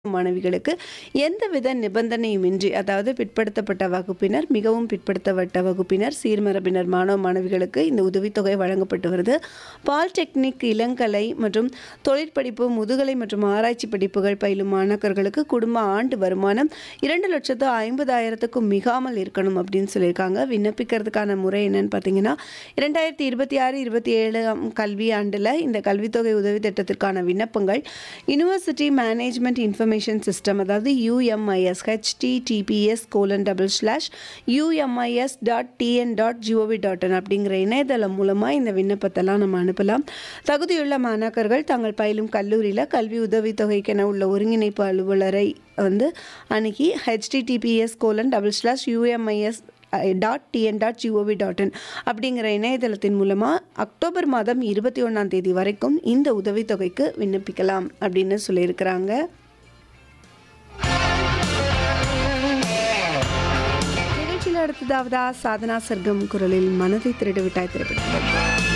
மாணவிகளுக்கு எந்தவித நிபந்தனையுமின்றி அதாவது பிற்படுத்தப்பட்ட வகுப்பினர் மிகவும் பிற்படுத்தப்பட்ட வகுப்பினர் சீர்மரபினர் மாணவ மாணவிகளுக்கு இந்த உதவித்தொகை வழங்கப்பட்டு வருது பாலிடெக்னிக் இளங்கலை மற்றும் தொழிற்படிப்பு முதுகலை மற்றும் ஆராய்ச்சி படிப்புகள் பயிலும் மாணாக்கர்களுக்கு குடும்ப ஆண்டு வருமானம் இரண்டு லட்சத்து ஐம்பதாயிரத்துக்கும் மிகாமல் இருக்கணும் அப்படின்னு சொல்லியிருக்காங்க விண்ணப்பிக்கிறதுக்கான முறை என்னன்னு பார்த்தீங்கன்னா இரண்டாயிரத்தி இருபத்தி ஆறு இருபத்தி ஏழாம் கல்வி ஆண்டில் இந்த கல்வித்தொகை உதவி திட்டத்திற்கான விண்ணப்பங்கள் யூனிவர்சிட்டி மேனேஜ்மெண்ட் இன்ஃபர்மேஷன் சிஸ்டம் அதாவது UMIS HTTPS colon double slash UMIS dot TN dot GOV dot in அப்படிங்கிற இணையதளம் மூலமாக இந்த விண்ணப்பத்தெல்லாம் நம்ம அனுப்பலாம் தகுதியுள்ள மாணாக்கர்கள் தாங்கள் பயிலும் கல்லூரியில் கல்வி உதவித்தொகைக்கென உள்ள ஒருங்கிணைப்பு அலுவலரை வந்து அணுகி HTTPS colon double slash UMIS dot TN dot GOV dot in அப்படிங்கிற இணையதளத்தின் மூலமாக அக்டோபர் மாதம் இருபத்தி ஒன்றாம் தேதி வரைக்கும் இந்த உதவித்தொகைக்கு விண்ணப்பிக்கலாம் அப்படின்னு சொல்லியிருக்கிறாங்க நிகழ்ச்சியில் அடுத்ததாவதா சாதனா சர்க்கம் குரலில் மனதை திருடு விட்டாய் திரைப்படம்